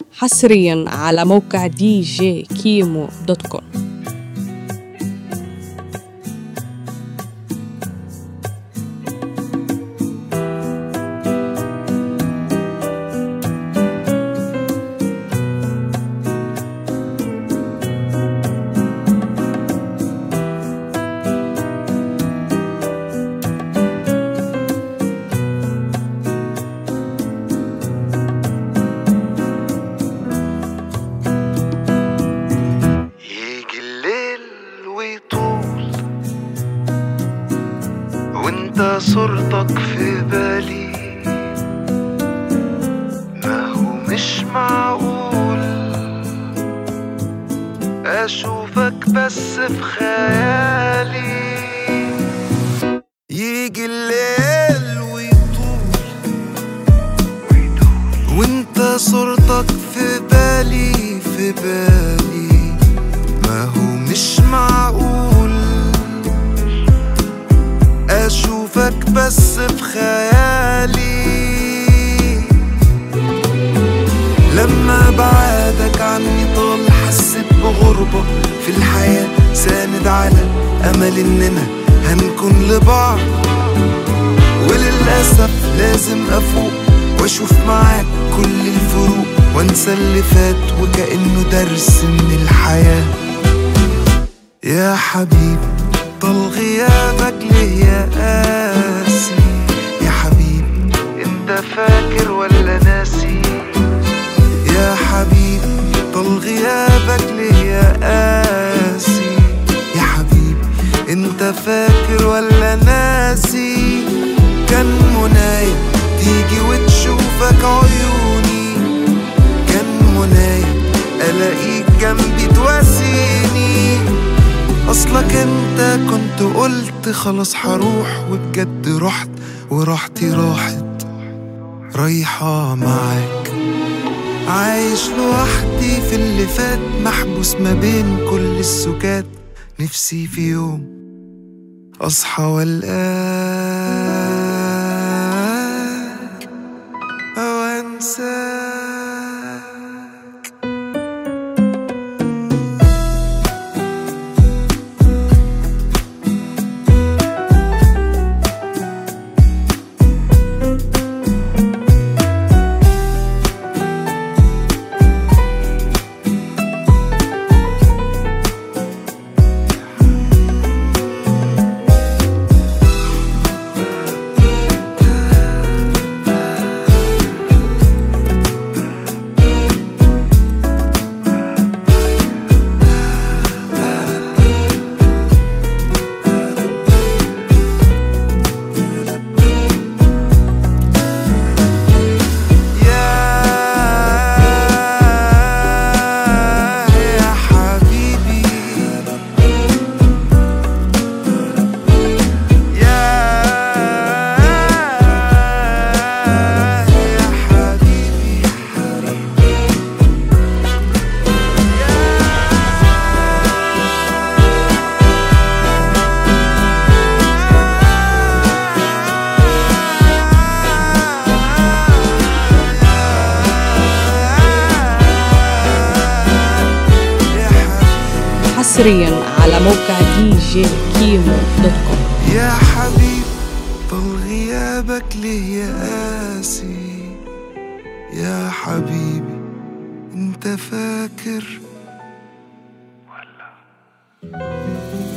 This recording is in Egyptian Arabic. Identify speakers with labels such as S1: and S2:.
S1: حصريا على موقع دي جي كيمو دوت كوم
S2: يجي الليل ويطول وانت صورتك في بالي ما هو مش معقول اشوفك بس في خيالي يجي الليل ويطول وانت صورتك في بالي في بالي ما هو مش معقول اشوفك بس في خيالي لما بعدك عني طال حسيت بغربة في الحياة ساند على امل اننا هنكون لبعض وللأسف لازم أفوق وأشوف معاك كل الفروق وأنسى اللي فات وكأنه درس من الحياة يا حبيبي طال غيابك ليه يا قاسي يا حبيبي انت فاكر ولا ناسي يا حبيبي طال غيابك ليه يا قاسي يا حبيبي انت فاكر ولا ناسي كان منايا تيجي وتشوفك عيوني كان منايا الاقيك جنبي تواسيني اصلك انت كنت قلت خلاص هروح وبجد رحت وراحتي راحت رايحة معاك عايش لوحدي في اللي فات محبوس ما بين كل السكات نفسي في يوم اصحى والقاك او انساك يا يا حبيبي يا يا حبيبي يا حبيبي
S1: حصريا على موقع دي جي كيمو دوت كوم
S2: يا حبيب طال غيابك ليه يا قاسي يا حبيبي انت فاكر ولا